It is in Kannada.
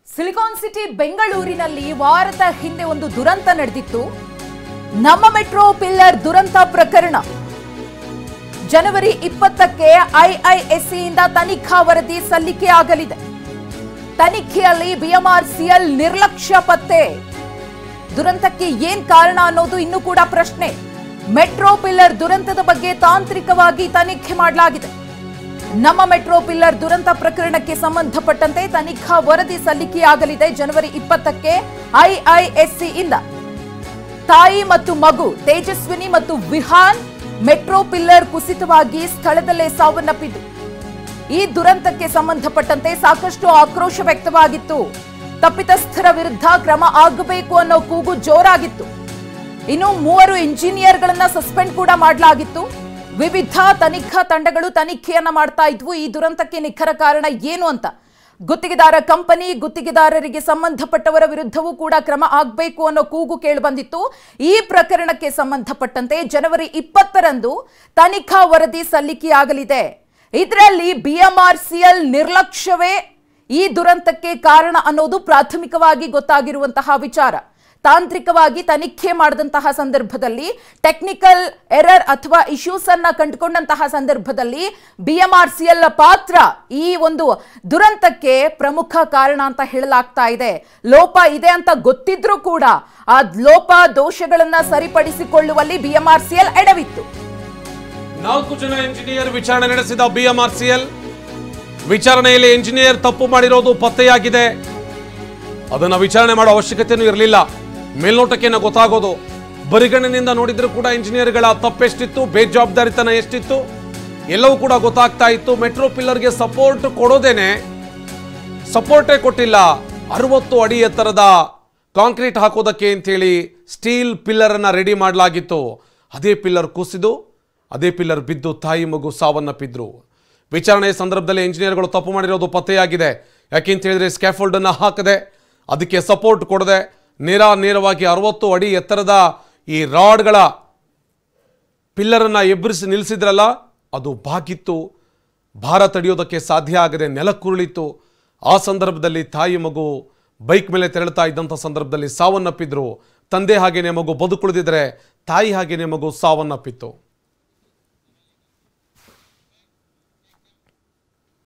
ಸಿಲಿಕಾನ್ ಸಿಟಿ ಬೆಂಗಳೂರಿನಲ್ಲಿ ವಾರದ ಹಿಂದೆ ಒಂದು ದುರಂತ ನಡೆದಿತ್ತು ನಮ್ಮ ಮೆಟ್ರೋ ಪಿಲ್ಲರ್ ದುರಂತ ಪ್ರಕರಣ ಜನವರಿ ಇಪ್ಪತ್ತಕ್ಕೆ ಐಐಎಸ್ಸಿಯಿಂದ ತನಿಖಾ ವರದಿ ಸಲ್ಲಿಕೆಯಾಗಲಿದೆ ತನಿಖೆಯಲ್ಲಿ ಬಿಎಂಆರ್ಸಿಎಲ್ ನಿರ್ಲಕ್ಷ್ಯ ಪತ್ತೆ ದುರಂತಕ್ಕೆ ಏನ್ ಕಾರಣ ಅನ್ನೋದು ಇನ್ನೂ ಕೂಡ ಪ್ರಶ್ನೆ ಮೆಟ್ರೋ ಪಿಲ್ಲರ್ ದುರಂತದ ಬಗ್ಗೆ ತಾಂತ್ರಿಕವಾಗಿ ತನಿಖೆ ಮಾಡಲಾಗಿದೆ ನಮ್ಮ ಮೆಟ್ರೋ ಪಿಲ್ಲರ್ ದುರಂತ ಪ್ರಕರಣಕ್ಕೆ ಸಂಬಂಧಪಟ್ಟಂತೆ ತನಿಖಾ ವರದಿ ಸಲ್ಲಿಕೆಯಾಗಲಿದೆ ಜನವರಿ ಇಪ್ಪತ್ತಕ್ಕೆ ಐಐಎಸ್ಸಿ ಇಂದ ತಾಯಿ ಮತ್ತು ಮಗು ತೇಜಸ್ವಿನಿ ಮತ್ತು ವಿಹಾನ್ ಮೆಟ್ರೋ ಪಿಲ್ಲರ್ ಕುಸಿತವಾಗಿ ಸ್ಥಳದಲ್ಲೇ ಸಾವನ್ನಪ್ಪಿದ್ದು ಈ ದುರಂತಕ್ಕೆ ಸಂಬಂಧಪಟ್ಟಂತೆ ಸಾಕಷ್ಟು ಆಕ್ರೋಶ ವ್ಯಕ್ತವಾಗಿತ್ತು ತಪ್ಪಿತಸ್ಥರ ವಿರುದ್ಧ ಕ್ರಮ ಆಗಬೇಕು ಅನ್ನೋ ಕೂಗು ಜೋರಾಗಿತ್ತು ಇನ್ನು ಮೂವರು ಇಂಜಿನಿಯರ್ಗಳನ್ನ ಸಸ್ಪೆಂಡ್ ಕೂಡ ಮಾಡಲಾಗಿತ್ತು ವಿವಿಧ ತನಿಖಾ ತಂಡಗಳು ತನಿಖೆಯನ್ನ ಮಾಡ್ತಾ ಇದ್ವು ಈ ದುರಂತಕ್ಕೆ ನಿಖರ ಕಾರಣ ಏನು ಅಂತ ಗುತ್ತಿಗೆದಾರ ಕಂಪನಿ ಗುತ್ತಿಗೆದಾರರಿಗೆ ಸಂಬಂಧಪಟ್ಟವರ ವಿರುದ್ಧವೂ ಕೂಡ ಕ್ರಮ ಆಗಬೇಕು ಅನ್ನೋ ಕೂಗು ಕೇಳಿಬಂದಿತ್ತು ಈ ಪ್ರಕರಣಕ್ಕೆ ಸಂಬಂಧಪಟ್ಟಂತೆ ಜನವರಿ ಇಪ್ಪತ್ತರಂದು ತನಿಖಾ ವರದಿ ಸಲ್ಲಿಕೆಯಾಗಲಿದೆ ಇದರಲ್ಲಿ ಬಿಎಂಆರ್ಸಿಎಲ್ ನಿರ್ಲಕ್ಷ್ಯವೇ ಈ ದುರಂತಕ್ಕೆ ಕಾರಣ ಅನ್ನೋದು ಪ್ರಾಥಮಿಕವಾಗಿ ಗೊತ್ತಾಗಿರುವಂತಹ ವಿಚಾರ ತಾಂತ್ರಿಕವಾಗಿ ತನಿಖೆ ಮಾಡಿದಂತಹ ಸಂದರ್ಭದಲ್ಲಿ ಟೆಕ್ನಿಕಲ್ ಎರರ್ ಅಥವಾ ಇಶ್ಯೂಸ್ ಅನ್ನ ಕಂಡುಕೊಂಡಂತಹ ಸಂದರ್ಭದಲ್ಲಿ ಬಿಎಂಆರ್ಸಿಎಲ್ ಪಾತ್ರ ಈ ಒಂದು ದುರಂತಕ್ಕೆ ಪ್ರಮುಖ ಕಾರಣ ಅಂತ ಹೇಳಲಾಗ್ತಾ ಇದೆ ಲೋಪ ಇದೆ ಅಂತ ಗೊತ್ತಿದ್ರೂ ಕೂಡ ಆ ಲೋಪ ದೋಷಗಳನ್ನ ಸರಿಪಡಿಸಿಕೊಳ್ಳುವಲ್ಲಿ ಬಿಎಂಆರ್ಸಿಎಲ್ ಎಡವಿತ್ತು ನಾಲ್ಕು ಜನ ಇಂಜಿನಿಯರ್ ವಿಚಾರಣೆ ನಡೆಸಿದ ಬಿಎಂಆರ್ಸಿಎಲ್ ವಿಚಾರಣೆಯಲ್ಲಿ ಇಂಜಿನಿಯರ್ ತಪ್ಪು ಮಾಡಿರೋದು ಪತ್ತೆಯಾಗಿದೆ ಅದನ್ನ ವಿಚಾರಣೆ ಮಾಡೋ ಅವಶ್ಯಕತೆನೂ ಇರಲಿಲ್ಲ ಮೇಲ್ನೋಟಕ್ಕೇನ ಗೊತ್ತಾಗೋದು ಬರಿಗಣ್ಣಿನಿಂದ ನೋಡಿದ್ರು ಕೂಡ ಇಂಜಿನಿಯರ್ಗಳ ತಪ್ಪೆಷ್ಟಿತ್ತು ಬೇಜವಾಬ್ದಾರಿತನ ಎಷ್ಟಿತ್ತು ಎಲ್ಲವೂ ಕೂಡ ಗೊತ್ತಾಗ್ತಾ ಇತ್ತು ಮೆಟ್ರೋ ಪಿಲ್ಲರ್ಗೆ ಸಪೋರ್ಟ್ ಕೊಡೋದೇನೆ ಸಪೋರ್ಟೇ ಕೊಟ್ಟಿಲ್ಲ ಅರವತ್ತು ಅಡಿ ಎತ್ತರದ ಕಾಂಕ್ರೀಟ್ ಹಾಕೋದಕ್ಕೆ ಅಂತೇಳಿ ಸ್ಟೀಲ್ ಪಿಲ್ಲರ್ ಅನ್ನ ರೆಡಿ ಮಾಡಲಾಗಿತ್ತು ಅದೇ ಪಿಲ್ಲರ್ ಕುಸಿದು ಅದೇ ಪಿಲ್ಲರ್ ಬಿದ್ದು ತಾಯಿ ಮಗು ಸಾವನ್ನಪ್ಪಿದ್ರು ವಿಚಾರಣೆಯ ಸಂದರ್ಭದಲ್ಲಿ ಇಂಜಿನಿಯರ್ಗಳು ತಪ್ಪು ಮಾಡಿರೋದು ಪತ್ತೆಯಾಗಿದೆ ಯಾಕೆಂತ ಹೇಳಿದ್ರೆ ಸ್ಕ್ಯಾಫೋಲ್ಡ್ ಅನ್ನ ಹಾಕದೆ ಅದಕ್ಕೆ ಸಪೋರ್ಟ್ ಕೊಡದೆ ನೇರ ನೇರವಾಗಿ ಅರವತ್ತು ಅಡಿ ಎತ್ತರದ ಈ ರಾಡ್ಗಳ ಪಿಲ್ಲರನ್ನು ಎಬ್ಬರಿಸಿ ನಿಲ್ಲಿಸಿದ್ರಲ್ಲ ಅದು ಬಾಗಿತ್ತು ಭಾರ ತಡೆಯೋದಕ್ಕೆ ಸಾಧ್ಯ ಆಗದೆ ನೆಲಕ್ಕುರುಳಿತ್ತು ಆ ಸಂದರ್ಭದಲ್ಲಿ ತಾಯಿ ಮಗು ಬೈಕ್ ಮೇಲೆ ತೆರಳುತ್ತಾ ಇದ್ದಂಥ ಸಂದರ್ಭದಲ್ಲಿ ಸಾವನ್ನಪ್ಪಿದ್ರು ತಂದೆ ಹಾಗೇನೆ ಮಗು ಬದುಕುಳಿದಿದ್ರೆ ತಾಯಿ ಹಾಗೇನೆ ಮಗು ಸಾವನ್ನಪ್ಪಿತ್ತು